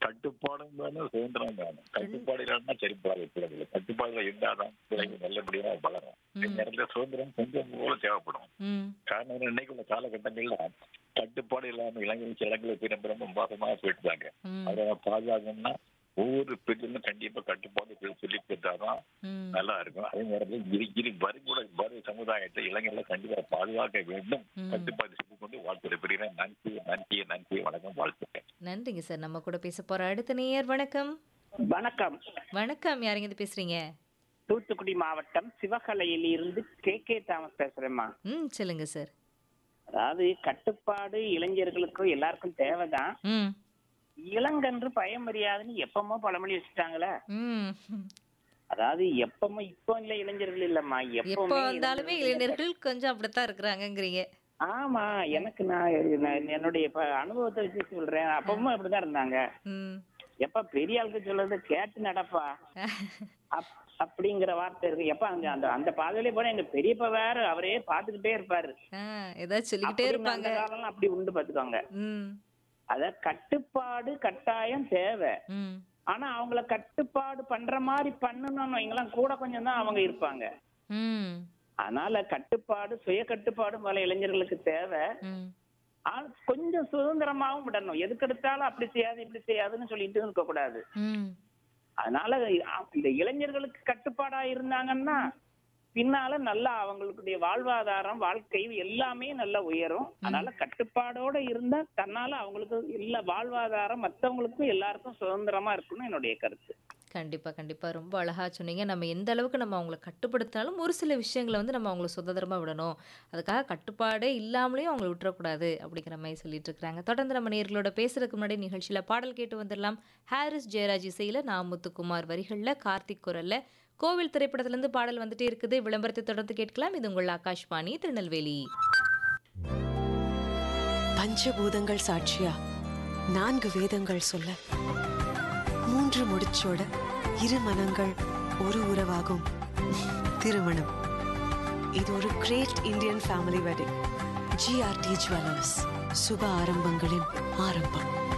கட்டுப்பாடும் வேணும் சுதந்திரம் வேணும் கட்டுப்பாடு இல்லைன்னா சரிப்படாது பிள்ளைகள் கட்டுப்பாடுல இருந்தாதான் பிள்ளைங்க நல்லபடியா வளரும் இந்த நேரத்துல சுதந்திரம் கொஞ்சம் போல தேவைப்படும் ம் காரணம் இன்னைக்கு உள்ள காலகட்டங்கள்ல கட்டுப்பாடு இல்லாம இளைஞர் சில இடங்களை போய் ரொம்ப ரொம்ப மோசமா போயிட்டுதாங்க ம் அதை பாதுகாக்கணும்னா ஒவ்வொரு பெண்களும் கண்டிப்பா கட்டுப்பாடு சொல்லி கொடுத்தாதான் ம் நல்லா இருக்கும் அதே நேரத்தில் இரு இரு வருகூட வரும் சமுதாயத்தை இளைஞர்களை கண்டிப்பா பாதுகாக்க வேண்டும் ம். கட்டுப்பாடு சொல்லிக் கொண்டு வாழ்த்து பெறுகிறேன் நன்றி நன்றி நன்றி வணக்கம் வாழ்த்துக்கள் நன்றிங்க சார் நம்ம கூட பேச போற அடுத்த நேயர் வணக்கம் வணக்கம் வணக்கம் யாருங்க இது பேசுறீங்க தூத்துக்குடி மாவட்டம் சிவகலையில் இருந்து கே கே தாமஸ் பேசுறேம்மா ம் சொல்லுங்க சார் அதாவது கட்டுப்பாடு இளைஞர்களுக்கும் எல்லாருக்கும் தேவைதான் ம் இளங்கன்று பயமறியாதுன்னு எப்பமோ பழமொழி வச்சுட்டாங்களே ம் அதாவது எப்பமோ இப்போ இல்ல இளைஞர்கள் இல்லம்மா எப்போ எப்பவுமே வந்தாலுமே இளைஞர்கள் கொஞ்சம் அப்படித்தான் இருக்கிறாங்கங்கிறீங்க ஆமா எனக்கு நான் நான் என்னுடைய இப்ப அனுபவத்தை வச்சு சொல்றேன் அப்பவும் அப்படிதான் இருந்தாங்க ம் எப்ப பெரிய ஆளுக்கு சொல்றது கேட்டு நடப்பா அப்- அப்படிங்கிற வார்த்தை இருக்கு எப்ப அங்க அந்த அந்த பாதையிலே போனா எங்க பெரியப்பா வேற அவரே பாத்துக்கிட்டே இருப்பாரு ஆ ஏதாவது சொல்லிக்கிட்டே அப்படின்னு இருப்பாங்க அந்த காலம்லாம் அப்படி உண்டு பாத்துக்கோங்க ம் அத கட்டுப்பாடு கட்டாயம் தேவை ம் ஆனா அவங்கள கட்டுப்பாடு பண்ற மாதிரி பண்ணணும்னு வைங்களேன் கூட கொஞ்சம் தான் அவங்க இருப்பாங்க ம் அதனால கட்டுப்பாடு சுய கட்டுப்பாடு பல இளைஞர்களுக்கு தேவை ம் ஆனா கொஞ்சம் சுதந்திரமாவும் விடணும் எதுக்கு எடுத்தாலும் அப்படி செய்யாது இப்படி செய்யாதுன்னு சொல்லிட்டு இருக்க கூடாது ம் அதனால அ- இந்த இளைஞர்களுக்கு கட்டுப்பாடா இருந்தாங்கன்னா பின்னால நல்லா அவங்களுடைய வாழ்வாதாரம் வாழ்க்கை எல்லாமே நல்லா உயரும் அதனால கட்டுப்பாடோட இருந்தா தன்னால அவங்களுக்கு எல்லா வாழ்வாதாரம் மத்தவங்களுக்கும் எல்லாருக்கும் சுதந்திரமா இருக்கும்னு என்னுடைய கருத்து கண்டிப்பா கண்டிப்பா ரொம்ப அழகா சொன்னீங்க நம்ம எந்த அளவுக்கு நம்ம அவங்கள கட்டுப்படுத்தினாலும் ஒரு சில விஷயங்களை வந்து நம்ம அவங்கள சுதந்திரமா விடணும் அதுக்காக கட்டுப்பாடே இல்லாமலேயும் அவங்கள விட்டுறக்கூடாது அப்படிங்கிற மாதிரி சொல்லிட்டு இருக்கிறாங்க தொடர்ந்து நம்ம நேர்களோட பேசுறதுக்கு முன்னாடி நிகழ்ச்சியில பாடல் கேட்டு வந்துடலாம் ஹாரிஸ் ஜெயராஜ் இசையில நான் முத்துக்குமார் வரிகள்ல கார்த்திக் குரல்ல கோவில் திரைப்படத்துல இருந்து பாடல் வந்துட்டே இருக்குது விளம்பரத்தை தொடர்ந்து கேட்கலாம் இது உங்கள் ஆகாஷ்வாணி திருநெல்வேலி பஞ்சபூதங்கள் சாட்சியா நான்கு வேதங்கள் சொல்ல மூன்று முடிச்சோட இரு மனங்கள் ஒரு உறவாகும் திருமணம் இது ஒரு great Indian family wedding GRT jewellers சுப ஆரம்பங்களின் ஆரம்பம்